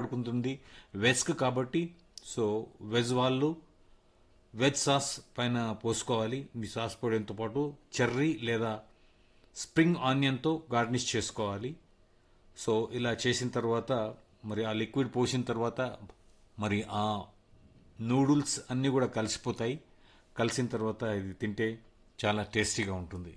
పడుకుంటుంది వెజ్కి కాబట్టి సో వెజ్ వాళ్ళు వెజ్ సాస్ పైన పోసుకోవాలి మీ సాస్ పొడితో పాటు చెర్రీ లేదా స్ప్రింగ్ ఆనియన్తో గార్నిష్ చేసుకోవాలి సో ఇలా చేసిన తర్వాత మరి ఆ లిక్విడ్ పోసిన తర్వాత మరి ఆ నూడిల్స్ అన్నీ కూడా కలిసిపోతాయి కలిసిన తర్వాత ఇది తింటే చాలా టేస్టీగా ఉంటుంది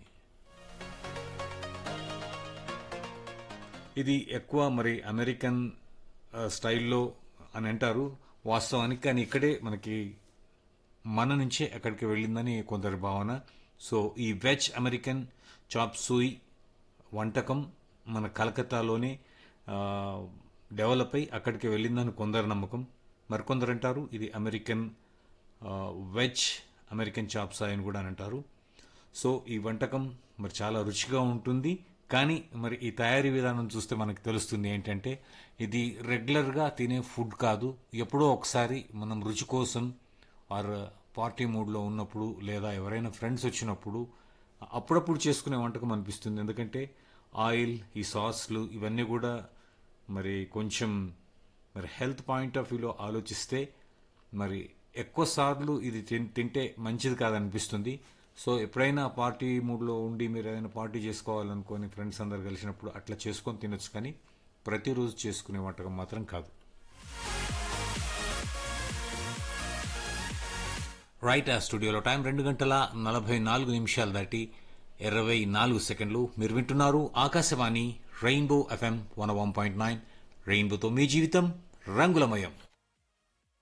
ఇది ఎక్కువ మరి అమెరికన్ ఆ, స్టైల్లో అని అంటారు వాస్తవానికి కానీ ఇక్కడే మనకి మన నుంచే ఎక్కడికి వెళ్ళిందని కొందరి భావన సో ఈ వెజ్ అమెరికన్ చాప్ సూయి వంటకం మన కలకత్తాలోనే ఆ, డెవలప్ అయి అక్కడికి వెళ్ళిందని కొందరు నమ్మకం మరికొందరు అంటారు ఇది అమెరికన్ ఆ, వెజ్ అమెరికన్ చాప్ సాయ్ అని కూడా అని అంటారు సో ఈ వంటకం మరి చాలా రుచిగా ఉంటుంది కానీ మరి ఈ తయారీ విధానం చూస్తే మనకు తెలుస్తుంది ఏంటంటే ఇది రెగ్యులర్గా తినే ఫుడ్ కాదు ఎప్పుడో ఒకసారి మనం రుచి కోసం ఆర్ పార్టీ మూడ్లో ఉన్నప్పుడు లేదా ఎవరైనా ఫ్రెండ్స్ వచ్చినప్పుడు అప్పుడప్పుడు చేసుకునే వంటకం అనిపిస్తుంది ఎందుకంటే ఆయిల్ ఈ సాస్లు ఇవన్నీ కూడా మరి కొంచెం మరి హెల్త్ పాయింట్ ఆఫ్ వ్యూలో ఆలోచిస్తే మరి ఎక్కువ సార్లు ఇది తిన్- తింటే మంచిది కాదనిపిస్తుంది సో ఎప్పుడైనా పార్టీ మూడ్లో ఉండి మీరు ఏదైనా పార్టీ చేసుకోవాలనుకొని ఫ్రెండ్స్ అందరు కలిసినప్పుడు అట్లా చేసుకొని తినొచ్చు కానీ ప్రతిరోజు చేసుకునే వంటకం మాత్రం కాదు రైట్ ఆ స్టూడియోలో టైం రెండు గంటల నలభై నాలుగు నిమిషాలు దాటి ఇరవై నాలుగు సెకండ్లు మీరు వింటున్నారు Akashvani rainbow FM one one point nine రెయిన్బోతో మీ జీవితం రంగులమయం